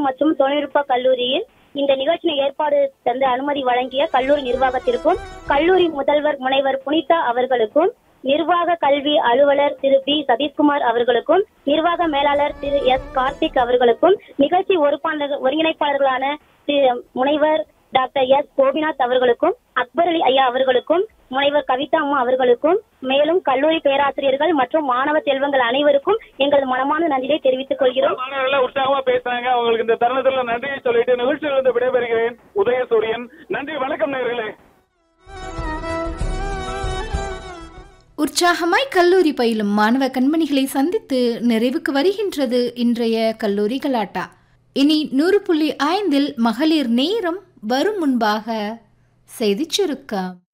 மற்றும் தொழில்நுட்ப கல்லூரியில் இந்த நிகழ்ச்சியை ஏற்பாடு தந்து அனுமதி வழங்கிய கல்லூரி நிர்வாகத்திற்கும் கல்லூரி முதல்வர் முனைவர் புனிதா அவர்களுக்கும் நிர்வாக கல்வி அலுவலர் திரு பி சதீஷ்குமார் அவர்களுக்கும் நிர்வாக மேலாளர் திரு எஸ் கார்த்திக் அவர்களுக்கும் நிகழ்ச்சி ஒருப்பாளர் ஒருங்கிணைப்பாளர்களான திரு முனைவர் டாக்டர் எஸ் கோபிநாத் அவர்களுக்கும் அக்பர் அலி ஐயா அவர்களுக்கும் முனைவர் கவிதா அம்மா அவர்களுக்கும் மேலும் கல்லூரி பேராசிரியர்கள் மற்றும் மாணவ செல்வங்கள் அனைவருக்கும் எங்களது மனமான நன்றியை தெரிவித்துக் கொள்கிறோம் மாணவர்கள் உற்சாகமா பேசுறாங்க அவங்களுக்கு இந்த தருணத்துல நன்றியை சொல்லிட்டு நிகழ்ச்சியிலிருந்து விடைபெறுகிறேன் உதயசூரியன் நன்றி வணக்கம் நேர்களே உற்சாகமாய் கல்லூரி பயிலும் மாணவ கண்மணிகளை சந்தித்து நிறைவுக்கு வருகின்றது இன்றைய கல்லூரி கலாட்டா இனி நூறு புள்ளி ஐந்தில் மகளிர் நேரம் வரும் முன்பாக செய்திச் சுருக்கம்